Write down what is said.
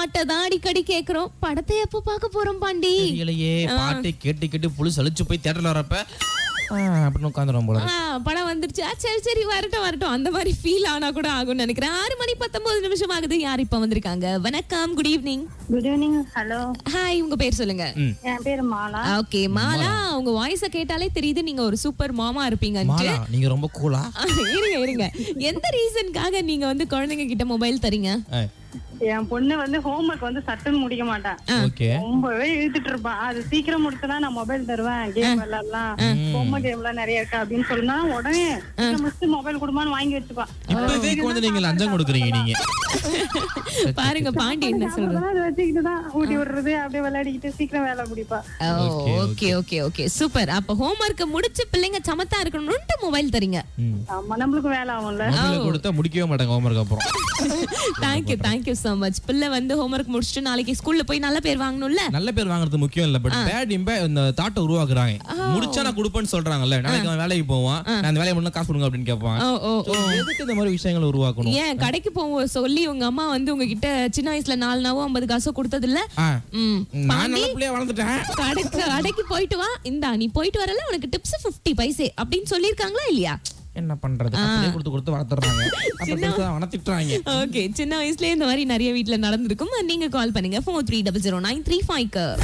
பாட்டை தான் அடிக்கடி கேக்குறோம் படத்தை எப்போ பார்க்க போறோம் பாண்டி தெரியலையே பாட்டு கேட்டு கேட்டு புழு சலிச்சு போய் தேட்டர்ல வரப்ப ஆ, அப்படின்னு உட்காந்துரும் போல ஆ, படம் வந்துருச்சு ஆ, சரி சரி வரட்டும் வரட்டும் அந்த மாதிரி ஃபீல் ஆனா கூட ஆகும்னு நினைக்கிறேன் ஆறு மணி பத்தொன்பது நிமிஷம் ஆகுது யார் இப்ப வந்திருக்காங்க வணக்கம் good evening good evening hello hi உங்க பேர் சொல்லுங்க ம். என் பேரு மாலா ஓகே மாலா உங்க வாய்ஸ கேட்டாலே தெரியுது நீங்க ஒரு சூப்பர் மாமா இருப்பீங்க மாலா நீங்க ரொம்ப கூலா இருங்க இருங்க எந்த ரீசனுக்காக நீங்க வந்து குழந்தைங்க கிட்ட மொபைல் தரீங்க என் பொண்ணு வந்து ஹோம்ஒர்க் வந்து சட்டுன்னு முடிக்க மாட்டான் ஓகே ரொம்பவே இழுத்துட்டு இருப்பான் அது சீக்கிரம் முடிச்சுனா நான் மொபைல் தருவேன் கேம் விளையாடலாம் பொம்மை கேம் எல்லாம் நிறைய இருக்கு அப்படின்னு சொன்னா உடனே சீக்கிரம் முடிச்சு மொபைல் கொடுமான்னு வாங்கி வச்சுப்பான் இப்பவே குழந்தைங்க லஞ்சம் கொடுக்குறீங்க நீங்க பாருங்க பாண்டி என்ன சொல்றது அப்புறம் அதை வச்சுக்கிட்டு தான் ஊட்டி விடுறது அப்படியே விளையாடிக்கிட்டு சீக்கிரம் வேலை முடிப்பா ஓகே ஓகே ஓகே சூப்பர் அப்ப ஹோம்ஒர்க் முடிச்சு பிள்ளைங்க சமத்தா இருக்கணும்னு மொபைல் தரீங்க ம். ஆமா நம்மளுக்கு வேலை ஆகும்ல மொபைல கொடுத்தா முடிக்கவே மாட்டாங்க ஹோம்ஒர்க் அப்புறம் தேங்க்யூ தேங்க்யூ so மச் பிள்ளை வந்து ஹோம்ஒர்க் முடிச்சுட்டு நாளைக்கு ஸ்கூல்ல போய் நல்ல பேர் வாங்கணும்ல நல்ல பேர் வாங்குறது முக்கியம் இல்ல பட் பேட் இம்ப இந்த தாட்டை உருவாக்குறாங்க முடிச்சா நான் கொடுப்பேன்னு சொல்றாங்கல்ல நாளைக்கு அவன் வேலைக்கு போவான் நான் அந்த வேலையை பண்ணா காசு கொடுங்க அப்படின்னு கேட்பான் ஓ ஓ So, எதுக்கு இந்த மாதிரி விஷயங்களை உருவாக்கணும் ஏன் கடைக்கு போவோம் சொல்லி உங்க அம்மா வந்து உங்ககிட்ட சின்ன வயசுல நாலு நாவோ ஐம்பது காசோ கொடுத்தது இல்ல ஆ, ம் நான் நல்ல பிள்ளையா வளர்ந்துட்டேன் கடைக்கு கடைக்கு போயிட்டு வா இந்தா நீ போயிட்டு வரல உனக்கு டிப்ஸ் 50 பைசே அப்படின்னு சொல்லிருக்காங்களா இல்லையா என்ன பண்றது அப்படியே கொடுத்து கொடுத்து வளர்த்துறாங்க அப்புறம் வளர்த்துட்டாங்க ஓகே சின்ன வயசுலயே இந்த மாதிரி நிறைய வீட்ல நடந்திருக்கும் நீங்க கால் பண்ணுங்க four three double zero nine three five